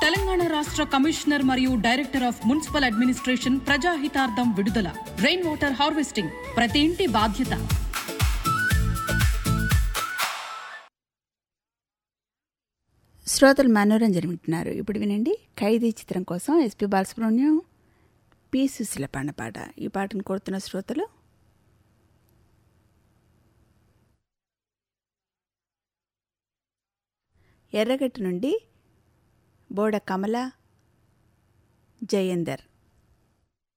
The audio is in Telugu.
తెలంగాణ రాష్ట్ర కమిషనర్ మరియు డైరెక్టర్ ఆఫ్ మున్సిపల్ అడ్మినిస్ట్రేషన్ ప్రజాహితార్థం విడుదల రెయిన్ వాటర్ హార్వెస్టింగ్ ప్రతి ఇంటి బాధ్యత శ్రోతలు మనోరంజన వింటున్నారు ఇప్పుడు వినండి ఖైదీ చిత్రం కోసం ఎస్పి బాలసుబ్రహ్మణ్యం పి సుశీల పాడిన పాట ఈ పాటను కోరుతున్న శ్రోతలు ఎర్రగట్టు నుండి బోడ కమల జయేందర్